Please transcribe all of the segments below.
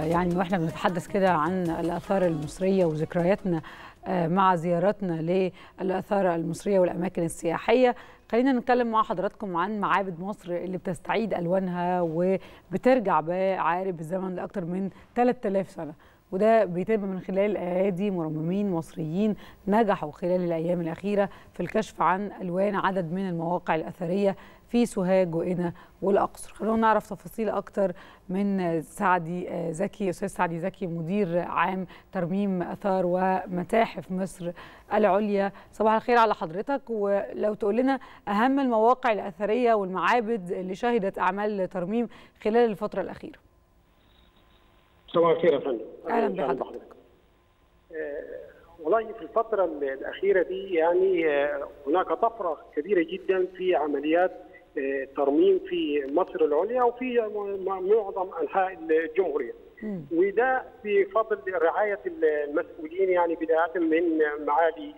يعني واحنا بنتحدث كده عن الاثار المصريه وذكرياتنا مع زيارتنا للاثار المصريه والاماكن السياحيه خلينا نتكلم مع حضراتكم عن معابد مصر اللي بتستعيد الوانها وبترجع بعارب الزمن لاكثر من 3000 سنه وده بيتم من خلال ايادي مرممين مصريين نجحوا خلال الايام الاخيره في الكشف عن الوان عدد من المواقع الاثريه في سوهاج وقنا والاقصر خلونا نعرف تفاصيل اكتر من سعدي زكي استاذ سعدي زكي مدير عام ترميم اثار ومتاحف مصر العليا صباح الخير على حضرتك ولو تقول لنا اهم المواقع الاثريه والمعابد اللي شهدت اعمال ترميم خلال الفتره الاخيره صباح الخير يا فندم اهلا بحضرتك آه والله في الفتره الاخيره دي يعني آه هناك طفره كبيره جدا في عمليات آه ترميم في مصر العليا وفي معظم انحاء الجمهوريه وده بفضل رعايه المسؤولين يعني بدايه من معالي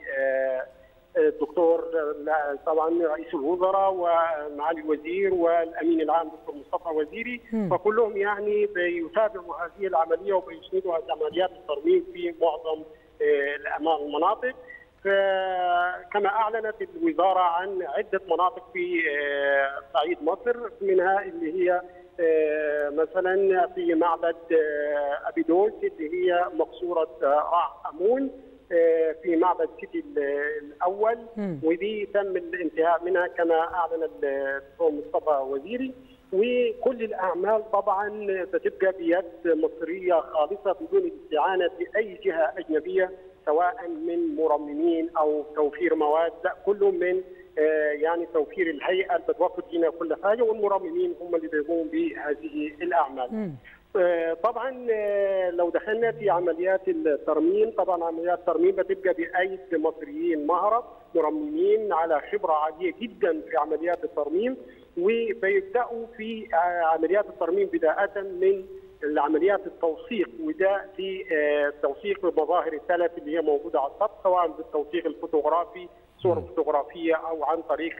الدكتور طبعا رئيس الوزراء ومعالي الوزير والامين العام دكتور مصطفى وزيري م. فكلهم يعني بيتابعوا هذه العمليه وبيسندوا عمليات الترميم في معظم المناطق كما اعلنت الوزاره عن عده مناطق في صعيد مصر منها اللي هي مثلا في معبد ابيدوس اللي هي مقصوره رع امون في معبد سيتي الاول م. ودي تم الانتهاء منها كما اعلن الدكتور مصطفى وزيري وكل الاعمال طبعا بتبقى بيد مصريه خالصه بدون الاستعانه باي جهه اجنبيه سواء من مرممين او توفير مواد لا كله من يعني توفير الهيئه اللي بتوفر لنا كل حاجه والمرممين هم اللي بيقوموا بهذه الاعمال. م. طبعا لو دخلنا في عمليات الترميم طبعا عمليات الترميم بتبقى بايد مصريين مهره مرممين على خبره عاليه جدا في عمليات الترميم وبيبداوا في عمليات الترميم بدايه من العمليات التوثيق وده في توثيق مظاهر التلف اللي هي موجوده على السطح سواء بالتوثيق الفوتوغرافي صور فوتوغرافيه او عن طريق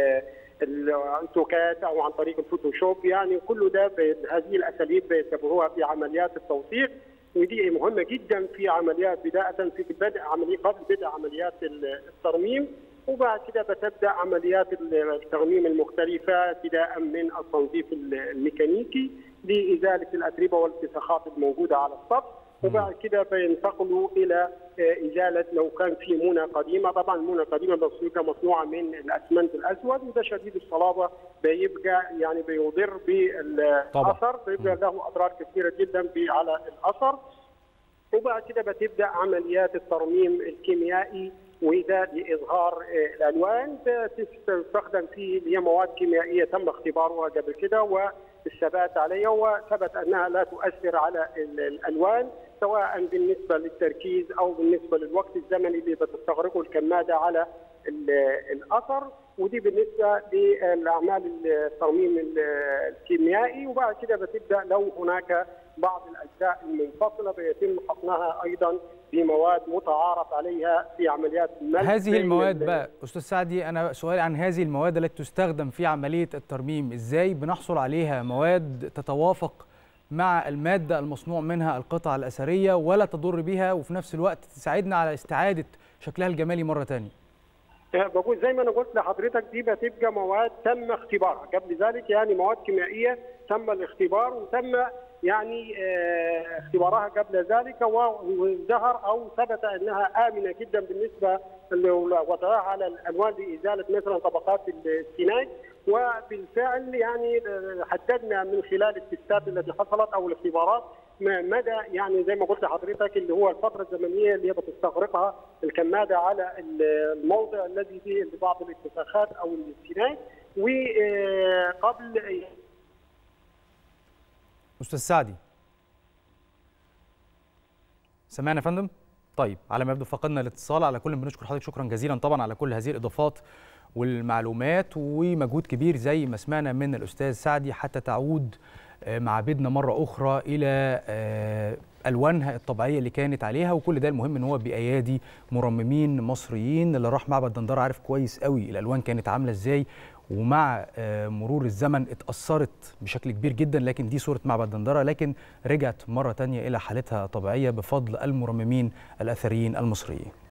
الانتوكات او عن طريق الفوتوشوب يعني كله ده هذه الاساليب بيتبعوها في عمليات التوثيق ودي مهمه جدا في عمليات بدايه في بدء عمليه قبل بدء عمليات الترميم وبعد كده بتبدا عمليات الترميم المختلفه ابتداء من التنظيف الميكانيكي لازاله الاتربه والاتساخات الموجوده على السطح وبعد كده بينتقلوا الى ازاله لو كان في مونه قديمه طبعا المونه القديمه بتبقى مصنوعه من الاسمنت الاسود وده شديد الصلابه بيبقى يعني بيضر بالاثر بيبقى له اضرار كثيره جدا على الاثر وبعد كده بتبدا عمليات الترميم الكيميائي وده لاظهار الالوان تستخدم فيه اللي هي مواد كيميائيه تم اختبارها قبل كده والثبات عليها وثبت انها لا تؤثر على الالوان سواء بالنسبه للتركيز او بالنسبه للوقت الزمني اللي بتستغرقه الكماده على الاثر ودي بالنسبه لاعمال الترميم الكيميائي وبعد كده بتبدا لو هناك بعض الاجزاء المنفصله بيتم حقنها ايضا بمواد متعارف عليها في عمليات الملح هذه المواد بقى استاذ سعدي انا سؤالي عن هذه المواد التي تستخدم في عمليه الترميم ازاي بنحصل عليها مواد تتوافق مع الماده المصنوع منها القطع الاثريه ولا تضر بها وفي نفس الوقت تساعدنا على استعاده شكلها الجمالي مره ثانيه بقول زي ما انا قلت لحضرتك دي بتبقى مواد تم اختبارها قبل ذلك يعني مواد كيميائيه تم الاختبار وتم يعني اختبارها قبل ذلك وظهر او ثبت انها امنه جدا بالنسبه وضعها على الالوان لازاله مثلا طبقات السناج وبالفعل يعني حددنا من خلال التستات التي حصلت او الاختبارات مدى يعني زي ما قلت لحضرتك اللي هو الفتره الزمنيه اللي هي بتستغرقها الكماده على الموضع الذي فيه بعض الاتساخات او السناج وقبل استاذ سعدي سمعنا يا فندم طيب على ما يبدو فقدنا الاتصال على كل بنشكر حضرتك شكرا جزيلا طبعا على كل هذه الاضافات والمعلومات ومجهود كبير زي ما سمعنا من الاستاذ سعدي حتى تعود معابدنا مره اخرى الى الوانها الطبيعيه اللي كانت عليها وكل ده المهم ان هو بايادي مرممين مصريين اللي راح معبد دندره عارف كويس قوي الالوان كانت عامله ازاي ومع مرور الزمن اتأثرت بشكل كبير جدا لكن دي صورة معبد دندرة لكن رجعت مرة تانية إلى حالتها طبيعية بفضل المرممين الأثريين المصريين